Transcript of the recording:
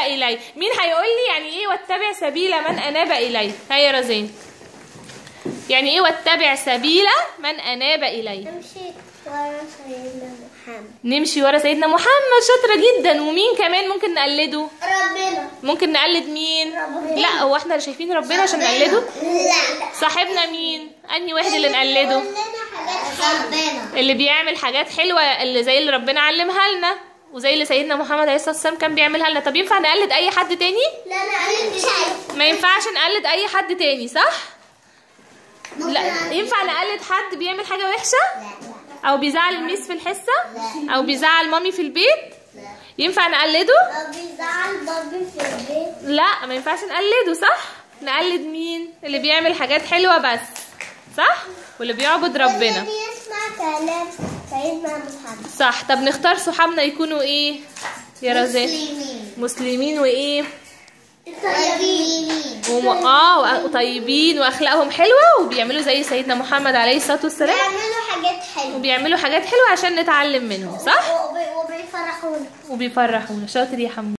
الي مين هيقول لي يعني ايه واتبع سبيل من اناب الي هيا رزين يعني ايه واتبع سبيل من اناب الي نمشي ورا سيدنا محمد نمشي ورا سيدنا محمد شاطره جدا ومين كمان ممكن نقلده ربنا ممكن نقلد مين ربنا. لا هو احنا اللي شايفين ربنا عشان نقلده لا صاحبنا مين انهي واحد اللي نقلده لنا حاجات ربنا اللي بيعمل حاجات حلوه اللي زي اللي ربنا علمها لنا وزي اللي سيدنا محمد عليه الصلاه والسلام كان بيعملها لنا طب ينفع نقلد اي حد تاني لا انا مش عارف ما ينفعش نقلد اي حد تاني صح لا ينفع نقلد حد بيعمل حاجه وحشه او بيزعل الميس في الحصه او بيزعل مامي في البيت ينفع نقلده لو بيزعل بابي في البيت لا ما ينفعش نقلده صح نقلد مين اللي بيعمل حاجات حلوه بس صح واللي بيعبد ربنا اللي بيسمع كلام سيدنا محمد صح طب نختار صحابنا يكونوا ايه يا رزان مسلمين مسلمين وايه طيبين وم... اه وطيبين واخلاقهم حلوه وبيعملوا زي سيدنا محمد عليه الصلاه والسلام بيعملوا حاجات حلوه وبيعملوا حاجات حلوه عشان نتعلم منهم صح وبي- وبيفرحونا وبيفرحونا شاطر يا حمو